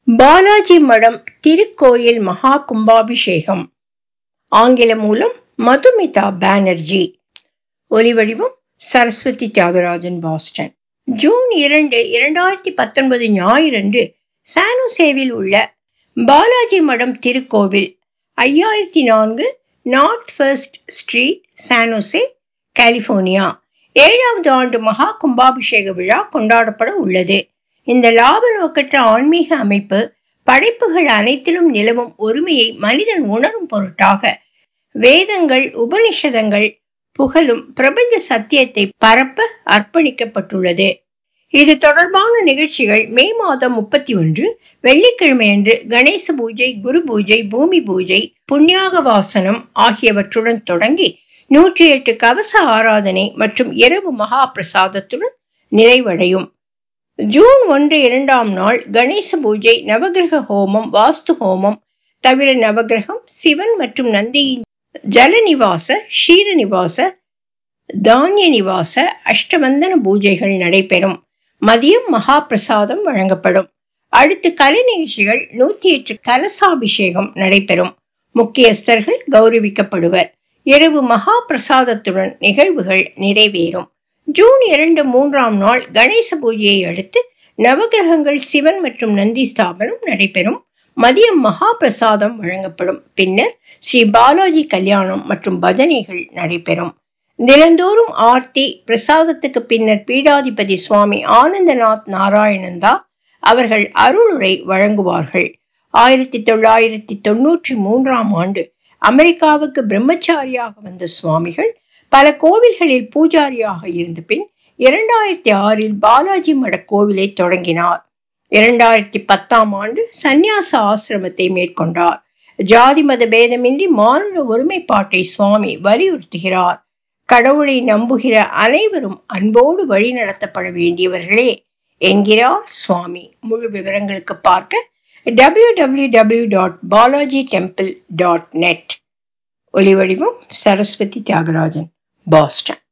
பாலாஜி மடம் திருக்கோயில் மகா கும்பாபிஷேகம் ஆங்கில மூலம் மதுமிதா பானர்ஜி ஒலிவடிவம் சரஸ்வதி தியாகராஜன் பாஸ்டன் ஜூன் இரண்டு இரண்டாயிரத்தி பத்தொன்பது ஞாயிறன்று சானோசேவில் உள்ள பாலாஜி மடம் திருக்கோவில் ஐயாயிரத்தி நான்கு north first street San Jose California ஏழாவது ஆண்டு மகா கும்பாபிஷேக விழா கொண்டாடப்பட உள்ளது இந்த லாப நோக்கற்ற ஆன்மீக அமைப்பு படைப்புகள் அனைத்திலும் நிலவும் ஒருமையை மனிதன் உணரும் பொருட்டாக வேதங்கள் உபனிஷதங்கள் புகழும் பிரபஞ்ச சத்தியத்தை பரப்ப அர்ப்பணிக்கப்பட்டுள்ளது இது தொடர்பான நிகழ்ச்சிகள் மே மாதம் முப்பத்தி ஒன்று வெள்ளிக்கிழமையன்று கணேச பூஜை குரு பூஜை பூமி பூஜை புண்ணியாக வாசனம் ஆகியவற்றுடன் தொடங்கி நூற்றி எட்டு கவச ஆராதனை மற்றும் இரவு மகா பிரசாதத்துடன் நிறைவடையும் ஜூன் ஒன்று இரண்டாம் நாள் கணேச பூஜை நவகிரக ஹோமம் வாஸ்து ஹோமம் தவிர நவகிரகம் சிவன் மற்றும் நந்தியின் ஜலநிவாச ஷீரநிவாச தானிய நிவாச அஷ்டவந்தன பூஜைகள் நடைபெறும் மதியம் மகா பிரசாதம் வழங்கப்படும் அடுத்து கலை நிகழ்ச்சிகள் நூத்தி எட்டு கலசாபிஷேகம் நடைபெறும் முக்கியஸ்தர்கள் கௌரவிக்கப்படுவர் இரவு மகா பிரசாதத்துடன் நிகழ்வுகள் நிறைவேறும் ஜூன் இரண்டு மூன்றாம் நாள் கணேச பூஜையை அடுத்து நவகிரகங்கள் சிவன் மற்றும் நந்தி ஸ்தாபனம் நடைபெறும் மதியம் மகா பிரசாதம் வழங்கப்படும் பின்னர் ஸ்ரீ பாலாஜி கல்யாணம் மற்றும் பஜனைகள் நடைபெறும் தினந்தோறும் ஆர்த்தி பிரசாதத்துக்கு பின்னர் பீடாதிபதி சுவாமி ஆனந்தநாத் நாராயணந்தா அவர்கள் அருளுரை வழங்குவார்கள் ஆயிரத்தி தொள்ளாயிரத்தி தொன்னூற்றி மூன்றாம் ஆண்டு அமெரிக்காவுக்கு பிரம்மச்சாரியாக வந்த சுவாமிகள் பல கோவில்களில் பூஜாரியாக இருந்த பின் இரண்டாயிரத்தி ஆறில் பாலாஜி மட கோவிலை தொடங்கினார் இரண்டாயிரத்தி பத்தாம் ஆண்டு சந்நியாச ஆசிரமத்தை மேற்கொண்டார் ஜாதி மத பேதமின்றி மானுட ஒருமைப்பாட்டை சுவாமி வலியுறுத்துகிறார் கடவுளை நம்புகிற அனைவரும் அன்போடு வழி நடத்தப்பட வேண்டியவர்களே என்கிறார் சுவாமி முழு விவரங்களுக்கு பார்க்க W W W dot Balaji temple dot net ஒலிவடிவம் சரஸ்வதி தியாகராஜன் பாஸ்டன்